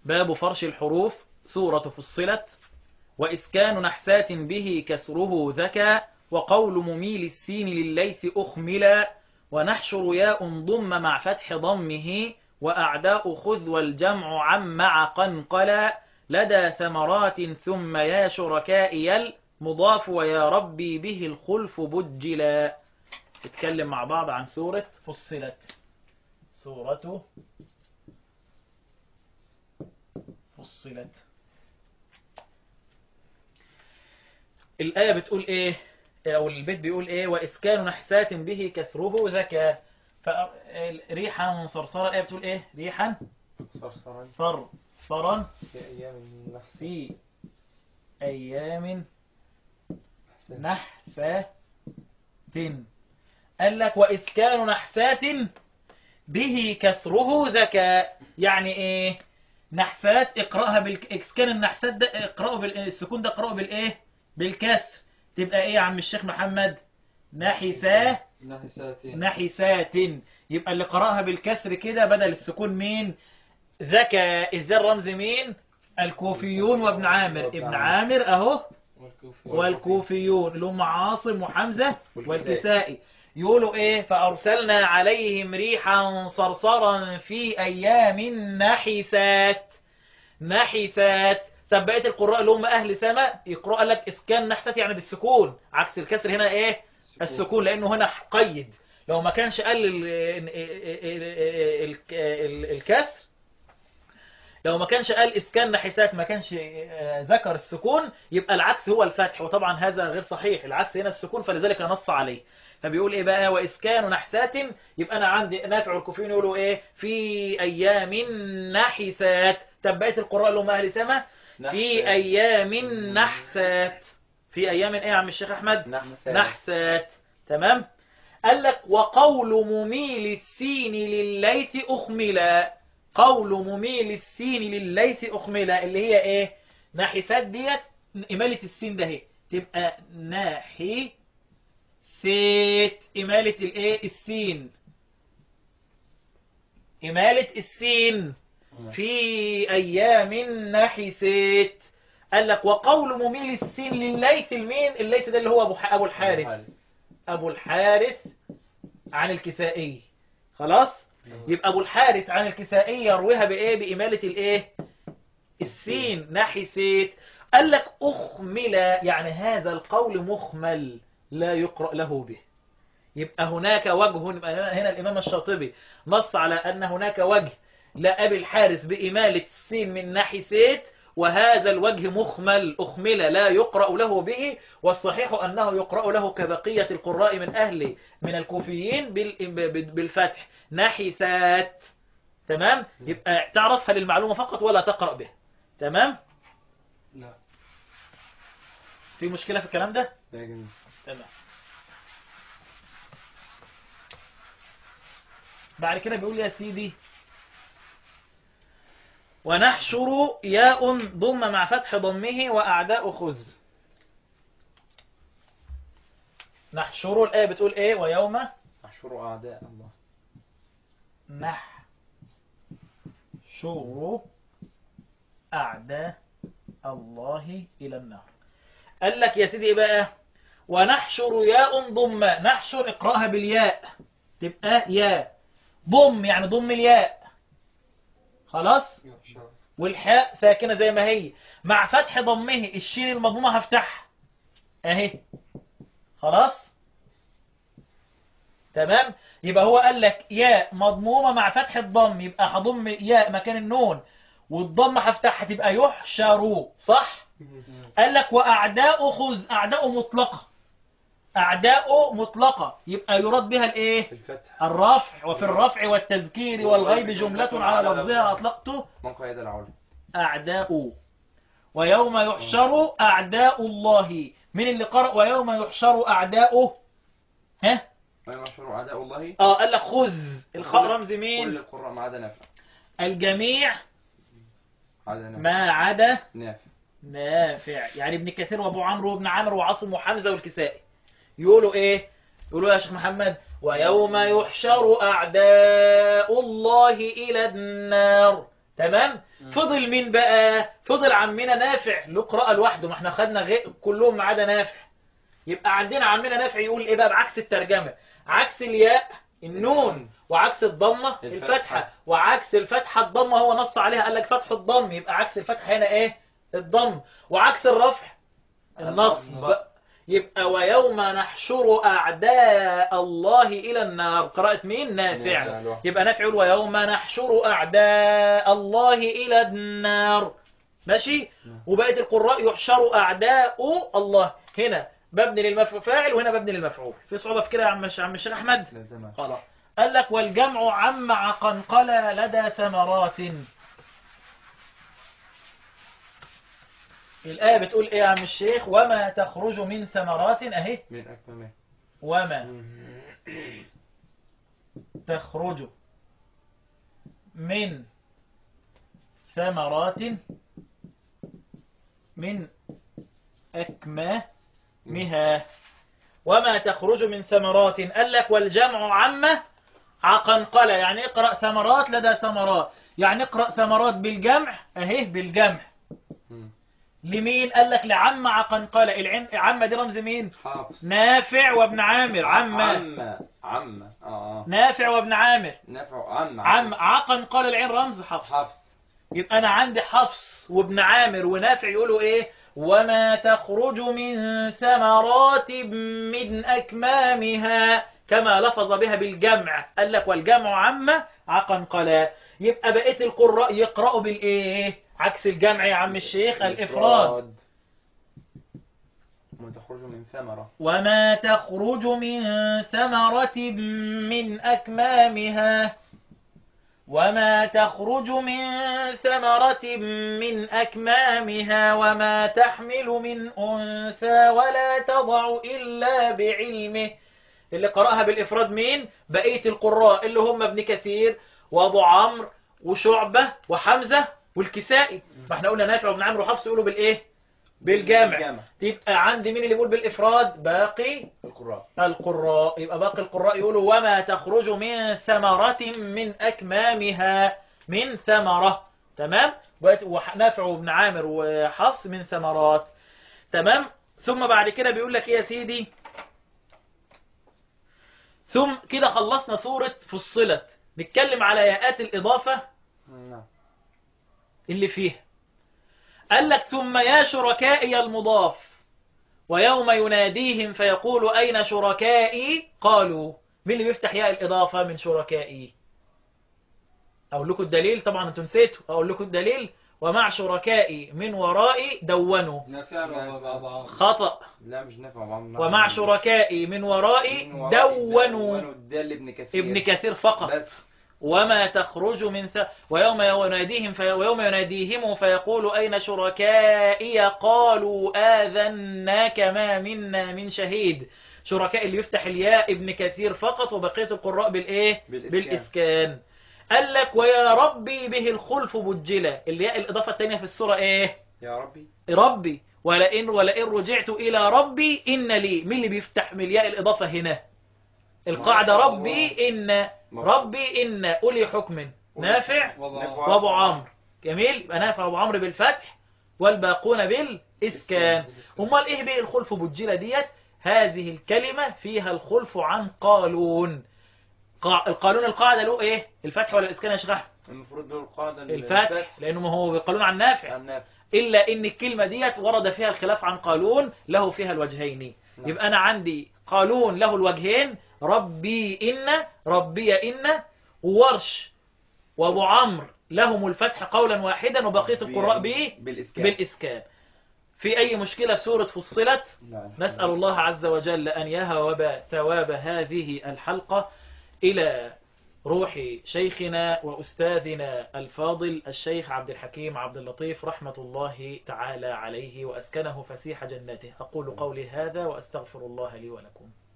باب فرش الحروف سورة فصلت وإسكان نحسات به كسره ذكى وقول مميل السين لليس أخملا ونحشر ياء ضم مع فتح ضمه وأعداء خذ والجمع عم مع قنقلا لدى ثمرات ثم يا شركاء يل مضاف ويا ربي به الخلف بجلا نتكلم مع بعض عن سورة فصلت سورة فصلت الآية بتقول إيه أو البيت بيقول إيه وإسكان نحسات به كسره ذكى ريحا صرصرا الآية بتقول إيه ريحا صرصرا صرصرا في أيام النحس في أيام نحسات قال لك وإسكان نحسات به كسره ذكى يعني إيه نحسات اقرأها بالإسكان النحسات ده اقرأه بالسكون ده اقرأه بالإيه بالكسر تبقى إيه يا عم الشيخ محمد نحسا نحسات نحسات يبقى اللي قرأها بالكسر كده بدل السكون مين ذكى ازاي الرمز مين الكوفيون وابن عامر ابن عامر اهو والكوفيون اللي هم عاصم وحمزة والكسائي يقولوا ايه فارسلنا عليهم ريحا صرصرا في ايام نحسات نحسات طب بقيه القراء اللي هم اهل سماء يقرأوا قال لك اسكان نحسات يعني بالسكون عكس الكسر هنا ايه السكون لانه هنا قيد لو ما كانش قال ال- ال- ال- ال- الكسر لو ما كانش قال اسكان نحسات ما كانش آه، ذكر السكون يبقى العكس هو الفتح وطبعا هذا غير صحيح العكس هنا السكون فلذلك نص عليه فبيقول ايه بقى واسكان نحسات يبقى انا عندي نافع الكوفيين يقولوا ايه في ايام نحسات طب بقيه القراء اللي هم اهل سما في ايام نحسات في ايام ايه يا عم الشيخ احمد نحسات نحسات تمام قال لك وقول مميل السين لليث أخملا قول مميل السين لليث أخملا اللي هي ايه ناحسات ديت إمالة السين ده هي تبقى ناحي سيت إمالة الايه السين إمالة السين في أيام نحسات قال لك وقول مميل السين لليث المين الليث ده اللي هو أبو ح- أبو الحارث أبو الحارث عن الكسائي خلاص يبقى أبو الحارث عن الكسائي يرويها بإيه بإمالة الإيه السين نحسيت قال لك أخمل يعني هذا القول مخمل لا يقرأ له به يبقى هناك وجه يبقى هنا الإمام الشاطبي نص على أن هناك وجه لأبي الحارث بإمالة السين من نحسيت وهذا الوجه مخمل أخمل لا يقرأ له به والصحيح أنه يقرأ له كبقية القراء من أهل من الكوفيين بال- بالفتح نحسات تمام يبقى تعرفها للمعلومة فقط ولا تقرأ بها تمام لا في مشكلة في الكلام ده لا جميل تمام بعد كده بيقول يا سيدي ونحشر ياء ضم مع فتح ضمه وأعداء خذ نحشر الآية بتقول إيه ويوم أحشر أعداء الله نحشر أعداء الله إلى النار قال لك يا سيدي إيه بقى ونحشر ياء ضم نحشر اقرأها بالياء تبقى ياء ضم يعني ضم الياء خلاص يحشر والحاء ساكنة زي ما هي مع فتح ضمه الشين المضمومة هفتحها اهي خلاص تمام يبقى هو قال لك ياء مضمومة مع فتح الضم يبقى هضم ياء مكان النون والضم هفتحها تبقى يحشر صح قال لك وأعداء خذ أعداء مطلقة أعداء مطلقة يبقى يراد بها الإيه الفتح الرفع وفي الرفع والتذكير والغيب جملة على لفظها أطلقته من قيد العلا أعداء ويوم يحشر أعداء الله من اللي قرأ ويوم يحشر أعداؤه ها ويوم يحشر أعداء الله اه قال لك خذ الخاء رمز كل مين القراء ما عدا نافع الجميع عدا نافع ما عدا نافع نافع يعني ابن كثير وابو عمرو وابن عمرو وعاصم وحمزة والكسائي يقولوا ايه يقولوا يا شيخ محمد ويوم يحشر أعداء الله إلى النار تمام فضل مين بقى فضل عمنا نافع له قراءة لوحده ما احنا خدنا غي... كلهم ما عدا نافع يبقى عندنا عمنا نافع يقول ايه بقى بعكس الترجمة عكس الياء النون وعكس الضمة الفتحة. الفتحة وعكس الفتحة الضمة هو نص عليها قال لك فتح الضم يبقى عكس الفتحة هنا ايه الضم وعكس الرفع النصب النصب. يبقى ويوم نحشر أعداء الله إلى النار قراءة مين نافع نافع لوحده. يبقى نافع يقول ويوم نحشر أعداء الله إلى النار ماشي وبقية القراء يحشر أعداء الله هنا مبني للمفاعل وهنا مبني للمفعول في صعوبة في كده يا عم الش- عم الشيخ أحمد لا زمان خلاص قال لك والجمع عم عقنقلة لدى ثمرات الآية بتقول إيه يا عم الشيخ وما تخرج من ثمرات أهي من أكمله وما تخرج من ثمرات من أكمامها وما تخرج من ثمرات قال لك والجمع عامة عقنقلة يعني اقرأ ثمرات لدى ثمرات يعني اقرأ ثمرات بالجمع اهي بالجمع مم. لمين قال لك لعم عقنقلة العم عم دي رمز مين حفص نافع وابن عامر عم عم عم اه اه نافع وابن عامر نفع عم عم عقن قال العين رمز حفص حفص يبقى انا عندي حفص وابن عامر ونافع يقولوا ايه وما تخرج من ثمرات من اكمامها كما لفظ بها بالجمع قال لك والجمع عم عقن قال يبقى بقيه القراء يقرأوا بالايه عكس الجمع يا عم الشيخ الافراد وما تخرج من ثمرة وما تخرج من ثمرة من أكمامها وما تخرج من ثمرة من أكمامها وما تحمل من أنثى ولا تضع إلا بعلمه اللي قرأها بالإفراد مين بقية القراء اللي هم ابن كثير وأبو عمرو وشعبة وحمزة والكسائي ما احنا قلنا نافع وابن عمرو وحفص يقولوا بالإيه بالجامع بالجامع. يبقى عندي مين اللي بيقول بالإفراد باقي القراء القراء يبقى باقي القراء يقولوا وما تخرج من ثمرة من أكمامها من ثمرة تمام وقت- ونافع وابن عامر وحفص من ثمرات تمام ثم بعد كده بيقول لك ايه يا سيدي ثم كده خلصنا سورة فصلت نتكلم على ياءات الإضافة نعم اللي فيها قال لك ثم يا شركائي المضاف ويوم يناديهم فيقول أين شركائي قالوا مين اللي بيفتح ياء الإضافة من شركائي أقول لكم الدليل طبعا انتم نسيتوا أقول لكم الدليل ومع شركائي من ورائي دونوا نافع وبعض خطأ لا مش نافع بعض ومع شركائي من ورائي من وراء دونوا ده لابن كثير ابن كثير فقط بس وما تخرج من ث... ويوم يناديهم في... ويوم يناديهم فيقول أين شركائي قالوا آذناك ما منا من شهيد شركاء اللي يفتح الياء ابن كثير فقط وبقية القراء بالإيه بالإسكان. بالإسكان قال لك ويا ربي به الخلف بجلة الياء الإضافة الثانية في السورة إيه يا ربي ربي ولئن ولئن رجعت إلى ربي إن لي مين اللي بيفتح من الياء الإضافة هنا القاعدة ربي إن ربي إن أولي حكم نافع وأبو عمرو جميل يبقى نافع وأبو عمرو بالفتح والباقون بالإسكان أمال إيه بقى الخلف بجلة ديت هذه الكلمة فيها الخلف عن قالون قا- القانون القاعدة له إيه الفتح ولا الإسكان يا شيخ أحمد؟ المفروض له القاعدة الفتح لأنه ما هو قانون عن نافع النافع إلا إن الكلمة ديت ورد فيها الخلاف عن قالون له فيها الوجهين نعم. يبقى أنا عندي قالون له الوجهين ربي إن ربي إن وورش وأبو عمرو لهم الفتح قولا واحدا وبقية القراء به بالإسكان بالإسكان في أي مشكلة في سورة فصلت نعم. نسأل الله عز وجل أن يهوب ثواب هذه الحلقة إلى روح شيخنا وأستاذنا الفاضل الشيخ عبد الحكيم عبد اللطيف رحمة الله تعالى عليه وأسكنه فسيح جنته أقول قولي هذا وأستغفر الله لي ولكم